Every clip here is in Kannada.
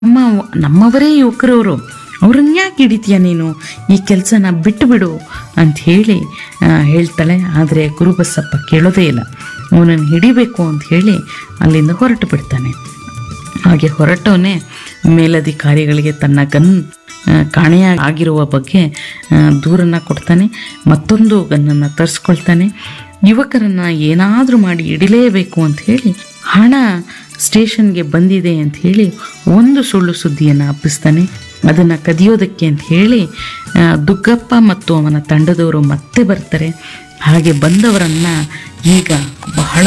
ನಮ್ಮ ನಮ್ಮವರೇ ಯುವಕರವರು ಅವ್ರನ್ನ ಯಾಕೆ ಹಿಡಿತೀಯ ನೀನು ಈ ಕೆಲಸನ ಬಿಟ್ಟು ಬಿಡು ಅಂತ ಹೇಳಿ ಆ, ಹೇಳ್ತಾಳೆ ಆದರೆ ಗುರುಬಸಪ್ಪ ಕೇಳೋದೇ ಇಲ್ಲ ಅವನನ್ನು ಹಿಡಿಬೇಕು ಅಂತ ಹೇಳಿ ಅಲ್ಲಿಂದ ಹೊರಟು ಬಿಡ್ತಾನೆ ಹಾಗೆ ಹೊರಟವನೇ ಮೇಲಧಿಕಾರಿಗಳಿಗೆ ತನ್ನ ಗನ್ ಆ, ಕಾಣೆಯ ಆಗಿರುವ ಬಗ್ಗೆ ಆ, ದೂರನ್ನ ಕೊಡ್ತಾನೆ ಮತ್ತೊಂದು ಗನ್ನನ್ನು ತರಿಸ್ಕೊಳ್ತಾನೆ ಯುವಕರನ್ನ ಏನಾದರೂ ಮಾಡಿ ಹಿಡಿಲೇಬೇಕು ಅಂತ ಹೇಳಿ ಹಣ ಸ್ಟೇಷನ್ಗೆ ಬಂದಿದೆ ಅಂತ ಹೇಳಿ ಒಂದು ಸುಳ್ಳು ಸುದ್ದಿಯನ್ನು ಹಬ್ಬಿಸ್ತಾನೆ ಅದನ್ನು ಕದಿಯೋದಕ್ಕೆ ಅಂತ ಹೇಳಿ ಆ, ದುಗ್ಗಪ್ಪ ಮತ್ತು ಅವನ ತಂಡದವರು ಮತ್ತೆ ಬರ್ತಾರೆ ಹಾಗೆ ಬಂದವರನ್ನ ಈಗ ಬಹಳ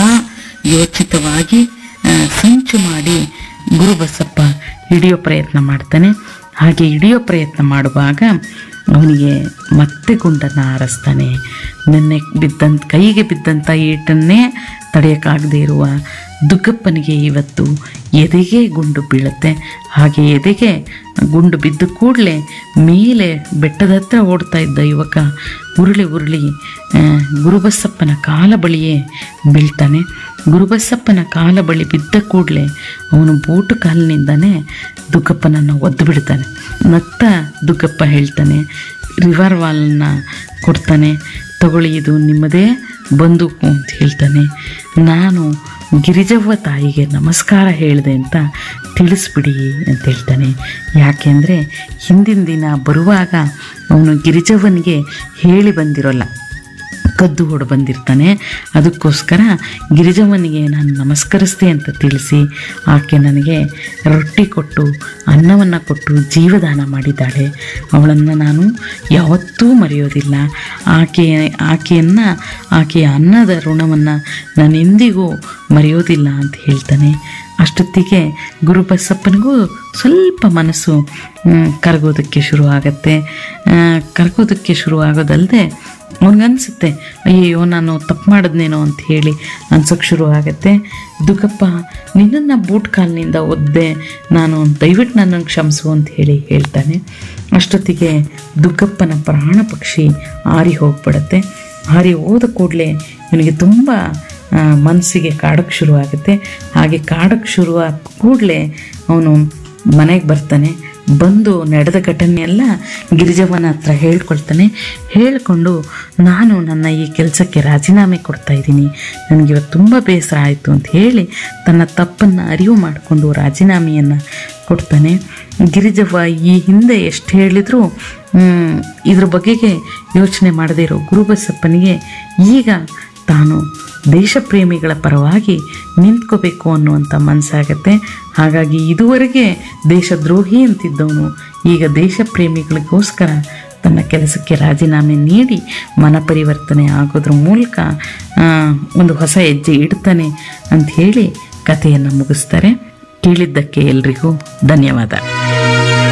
ಯೋಚಿತವಾಗಿ ಆ, ಸಂಚು ಮಾಡಿ ಗುರುಬಸಪ್ಪ ಹಿಡಿಯೋ ಪ್ರಯತ್ನ ಮಾಡ್ತಾನೆ ಹಾಗೆ ಹಿಡಿಯೋ ಪ್ರಯತ್ನ ಮಾಡುವಾಗ ಅವನಿಗೆ ಮತ್ತೆ ಗುಂಡನ್ನು ಹಾರಿಸ್ತಾನೆ ನೆನ್ನೆ ಬಿದ್ದಂತ ಕೈಗೆ ಬಿದ್ದಂಥ ಏಟನ್ನೇ ತಡೆಯೋಕ್ಕಾಗದೇ ಇರುವ ದುಗ್ಗಪ್ಪನಿಗೆ ಇವತ್ತು ಎದೆಗೆ ಗುಂಡು ಬೀಳುತ್ತೆ ಹಾಗೆ ಎದೆಗೆ ಗುಂಡು ಬಿದ್ದ ಕೂಡಲೇ ಮೇಲೆ ಬೆಟ್ಟದ ಹತ್ರ ಓಡ್ತಾ ಇದ್ದ ಯುವಕ ಉರುಳಿ ಉರುಳಿ ಆ, ಗುರುಬಸಪ್ಪನ ಕಾಲ ಬಳಿಯೇ ಬೀಳ್ತಾನೆ ಗುರುಬಸಪ್ಪನ ಕಾಲ ಬಳಿ ಬಿದ್ದ ಕೂಡಲೇ ಅವನು ಬೂಟು ಕಾಲಿನಿಂದನೇ ದುಗ್ಗಪ್ಪನನ್ನು ಒದ್ದು ಬಿಡ್ತಾನೆ ನತ್ತ ದುಗ್ಗಪ್ಪ ಹೇಳ್ತಾನೆ ರಿವಾಲ್ವಾಲ್ನ ಕೊಡ್ತಾನೆ ತಗೊಳ್ಳಿ ಇದು ನಿಮ್ಮದೇ ಬಂದೂಕು ಅಂತ ಹೇಳ್ತಾನೆ ನಾನು ಗಿರಿಜವ್ವ ತಾಯಿಗೆ ನಮಸ್ಕಾರ ಹೇಳಿದೆ ಅಂತ ತಿಳಿಸ್ಬಿಡಿ ಅಂತ ಹೇಳ್ತಾನೆ ಯಾಕೆಂದರೆ ಹಿಂದಿನ ದಿನ ಬರುವಾಗ ಅವನು ಗಿರಿಜವ್ವನಿಗೆ ಹೇಳಿ ಬಂದಿರೋಲ್ಲ ಕದ್ದು ಹೊಡು ಬಂದಿರ್ತಾನೆ ಅದಕ್ಕೋಸ್ಕರ ಗಿರಿಜಮ್ಮನಿಗೆ ನಾನು ನಮಸ್ಕರಿಸ್ದೆ ಅಂತ ತಿಳಿಸಿ ಆಕೆ ನನಗೆ ರೊಟ್ಟಿ ಕೊಟ್ಟು ಅನ್ನವನ್ನು ಕೊಟ್ಟು ಜೀವದಾನ ಮಾಡಿದ್ದಾಳೆ ಅವಳನ್ನು ನಾನು ಯಾವತ್ತೂ ಮರೆಯೋದಿಲ್ಲ ಆಕೆ ಆಕೆಯನ್ನು ಆಕೆಯ ಅನ್ನದ ಋಣವನ್ನು ನಾನು ಎಂದಿಗೂ ಮರೆಯೋದಿಲ್ಲ ಅಂತ ಹೇಳ್ತಾನೆ ಅಷ್ಟೊತ್ತಿಗೆ ಗುರುಬಸಪ್ಪನಿಗೂ ಸ್ವಲ್ಪ ಮನಸ್ಸು ಮ್, ಕರಗೋದಕ್ಕೆ ಶುರು ಆಗತ್ತೆ ಆ, ಕರಗೋದಕ್ಕೆ ಶುರು ಆಗೋದಲ್ಲದೆ ಅವನಿಗನ್ಸುತ್ತೆ ಅಯ್ಯೋ ನಾನು ತಪ್ಪು ಮಾಡಿದ್ನೇನೋ ಅಂತ ಹೇಳಿ ಅನ್ಸೋಕ್ಕೆ ಶುರು ಆಗುತ್ತೆ ದುಗ್ಗಪ್ಪ ನಿನ್ನನ್ನು ಬೂಟ್ ಕಾಲಿನಿಂದ ಒದ್ದೆ ನಾನು ದಯವಿಟ್ಟು ನನ್ನನ್ನು ಕ್ಷಮಿಸು ಅಂತ ಹೇಳಿ ಹೇಳ್ತಾನೆ ಅಷ್ಟೊತ್ತಿಗೆ ದುಗ್ಗಪ್ಪನ ಪ್ರಾಣ ಪಕ್ಷಿ ಆರಿ ಹೋಗ್ಬಿಡತ್ತೆ ಆರಿ ಹೋದ ಕೂಡಲೇ ಇವನಿಗೆ ತುಂಬ ಆ, ಮನಸ್ಸಿಗೆ ಕಾಡೋಕ್ಕೆ ಶುರು ಆಗುತ್ತೆ ಹಾಗೆ ಕಾಡೋಕ್ಕೆ ಶುರು ಆದ ಕೂಡಲೇ ಅವನು ಮನೆಗೆ ಬರ್ತಾನೆ ಬಂದು ನಡೆದ ಘಟನೆಯೆಲ್ಲ ಗಿರಿಜವ್ವನ ಹತ್ರ ಹೇಳ್ಕೊಳ್ತಾನೆ ಹೇಳಿಕೊಂಡು ನಾನು ನನ್ನ ಈ ಕೆಲಸಕ್ಕೆ ರಾಜೀನಾಮೆ ಕೊಡ್ತಾ ಇದ್ದೀನಿ ನನಗೆ ಇವತ್ತು ತುಂಬ ಬೇಸರ ಆಯಿತು ಅಂತ ಹೇಳಿ ತನ್ನ ತಪ್ಪನ್ನು ಅರಿವು ಮಾಡಿಕೊಂಡು ರಾಜೀನಾಮೆಯನ್ನು ಕೊಡ್ತಾನೆ ಗಿರಿಜವ್ವ ಈ ಹಿಂದೆ ಎಷ್ಟು ಹೇಳಿದರೂ ಮ್, ಇದ್ರ ಬಗೆಗೆ ಯೋಚನೆ ಮಾಡದೇ ಇರೋ ಗುರುಬಸಪ್ಪನಿಗೆ ಈಗ ತಾನು ದೇಶಪ್ರೇಮಿಗಳ ಪರವಾಗಿ ನಿಂತ್ಕೋಬೇಕು ಅನ್ನುವಂಥ ಮನಸ್ಸಾಗತ್ತೆ ಹಾಗಾಗಿ ಇದುವರೆಗೆ ದೇಶದ್ರೋಹಿ ಅಂತಿದ್ದವನು ಈಗ ದೇಶಪ್ರೇಮಿಗಳಿಗೋಸ್ಕರ ತನ್ನ ಕೆಲಸಕ್ಕೆ ರಾಜೀನಾಮೆ ನೀಡಿ ಮನ ಪರಿವರ್ತನೆ ಆಗೋದ್ರ ಮೂಲಕ ಆ, ಒಂದು ಹೊಸ ಹೆಜ್ಜೆ ಇಡ್ತಾನೆ ಅಂತ ಹೇಳಿ ಕಥೆಯನ್ನು ಮುಗಿಸ್ತಾರೆ ಕೇಳಿದ್ದಕ್ಕೆ ಎಲ್ರಿಗೂ ಧನ್ಯವಾದ